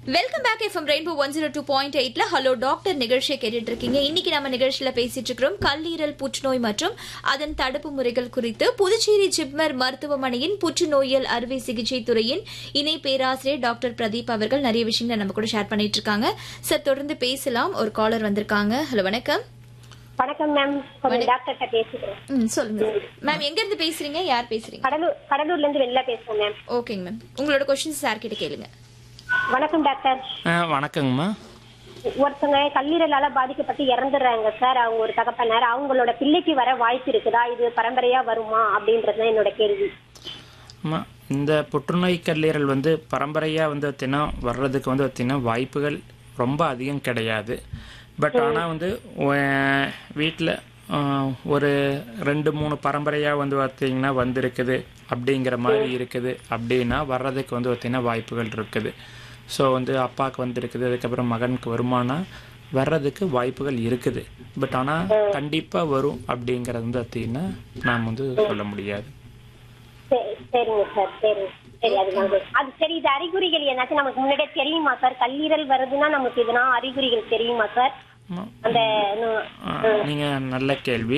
Welcome back FM rainbow one zero two point எயிட்ல hello doctor நிகழ்ச்சியை கேட்டுட்டு இருக்கீங்க இன்னைக்கு நம்ம நிகழ்ச்சியில பேசிட்டு இருக்கிறோம் கல்லீரல் புற்றுநோய் மற்றும் அதன் தடுப்பு முறைகள் குறித்து புதுச்சேரி ஜிப்மர் மருத்துவமனையின் புற்றுநோயியல் அறுவை சிகிச்சை துறையின் இணை பேராசிரியர் டாக்டர் பிரதீப் அவர்கள் நிறைய விஷயங்களை நம்ம கூட ஷேர் பண்ணிட்டு இருக்காங்க சார் தொடர்ந்து பேசலாம் ஒரு காலர் வந்திருக்காங்க ஹலோ வணக்கம் வணக்கம் மேம் கொஞ்சம் டாக்டர்கிட்ட பேசிக்கிறேன் ம், சொல்லுங்க மேம் எங்க இருந்து பேசுறீங்க யார் பேசுறீங்க கடலூர் கடலூர்ல இருந்து வெளில பேசுறேன் மேம் ஓகேங்க மேம் உங்களோட கொஸ்டின்ஸ் சார் கிட்ட கேளுங்க வணக்கம் டாக்டர் ஆ வணக்கங்கம்மா ஒருத்தவங்க கல்லீரலால பாதிக்கப்பட்டு இறந்துடுறாங்க சார் அவங்க ஒரு தகப்பனார் அவங்களோட பிள்ளைக்கு வர வாய்ப்பு இருக்குதா இது பரம்பரையா வருமா அப்படின்றது தான் என்னோட கேள்வி அம்மா இந்த புற்றுநோய் கல்லீரல் வந்து பரம்பரையாக வந்து பார்த்தீங்கன்னா வர்றதுக்கு வந்து பார்த்தீங்கன்னா வாய்ப்புகள் ரொம்ப அதிகம் கிடையாது பட் ஆனால் வந்து வீட்டில் ஒரு ரெண்டு மூணு பரம்பரையாக வந்து பார்த்தீங்கன்னா வந்திருக்குது அப்படிங்கிற மாதிரி இருக்குது அப்படின்னா வர்றதுக்கு வந்து பார்த்தீங்கன்னா வாய்ப்புகள் இருக்குது ஸோ வந்து அப்பாவுக்கு வந்திருக்குது அதுக்கப்புறம் மகனுக்கு வருமானா வர்றதுக்கு வாய்ப்புகள் இருக்குது பட் ஆனால் கண்டிப்பாக வரும் அப்படிங்கிறது வந்து பார்த்தீங்கன்னா நாம் வந்து சொல்ல முடியாது சரி சரிங்க சார் சரி சரி அதுதான் சார். அது சரி இது அறிகுறிகள் ஏதாச்சும் நமக்கு முன்னாடியே தெரியுமா சார் கல்லீரல் வருதுன்னா நமக்கு இதனா அறிகுறிகள் தெரியுமா சார் ஆமா. அந்த இன்னும் நீங்கள் நல்ல கேள்வி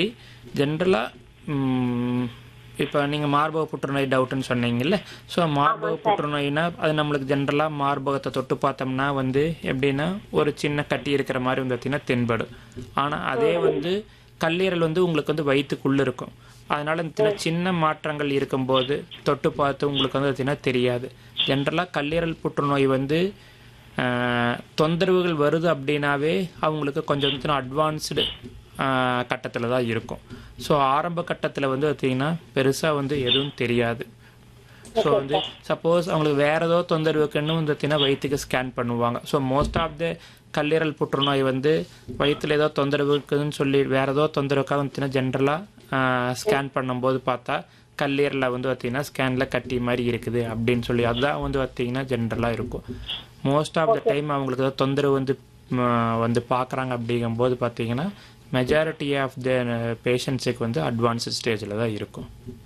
ஜென்ரலாக இப்போ நீங்கள் மார்பக புற்றுநோய் டவுட்டுன்னு சொன்னீங்கல்ல ஸோ மார்பக புற்றுநோய்னா அது நம்மளுக்கு ஜென்ரலாக மார்பகத்தை தொட்டு பார்த்தோம்னா வந்து எப்படின்னா ஒரு சின்ன கட்டி இருக்கிற மாதிரி வந்து பார்த்தீங்கன்னா தென்படும் ஆனால் அதே வந்து கல்லீரல் வந்து உங்களுக்கு வந்து வயிற்றுக்குள்ளே இருக்கும் அதனால இந்த சின்ன- சின்ன மாற்றங்கள் இருக்கும்போது தொட்டு பார்த்து உங்களுக்கு வந்து பார்த்தீங்கன்னா தெரியாது ஜென்ரலாக கல்லீரல் புற்றுநோய் வந்து ஆஹ், தொந்தரவுகள் வருது அப்படின்னாவே அவங்களுக்கு கொஞ்சம் அட்வான்ஸ்டு கட்டத்தில் தான் இருக்கும் ஸோ ஆரம்ப கட்டத்தில் வந்து பார்த்தீங்கன்னா பெருசாக வந்து எதுவும் தெரியாது ஸோ வந்து சப்போஸ் அவங்களுக்கு வேற ஏதோ தொந்தரவுக்குன்னு வந்து பார்த்தீங்கன்னா வயிற்றுக்கு ஸ்கேன் பண்ணுவாங்க ஸோ மோஸ்ட் ஆஃப் த கல்லீரல் புற்றுநோய் வந்து வயிற்றுல ஏதோ தொந்தரவு இருக்குதுன்னு சொல்லி வேற ஏதோ தொந்தரவுக்காக வந்து ஜென்ரலாக ஸ்கேன் பண்ணும்போது பார்த்தா கல்லீரலில் வந்து பார்த்தீங்கன்னா ஸ்கேனில் கட்டி மாதிரி இருக்குது அப்படின்னு சொல்லி அதுதான் வந்து பார்த்தீங்கன்னா ஜென்ரலாக இருக்கும் மோஸ்ட் ஆஃப் த டைம் அவங்களுக்கு ஏதோ தொந்தரவு வந்து ம, வந்து பார்க்குறாங்க அப்படிங்கும்போது பார்த்தீங்கன்னா மெஜாரிட்டி ஆஃப் த பேஷண்ட்ஸுக்கு வந்து அட்வான்ஸ்டு ஸ்டேஜில் தான் இருக்கும்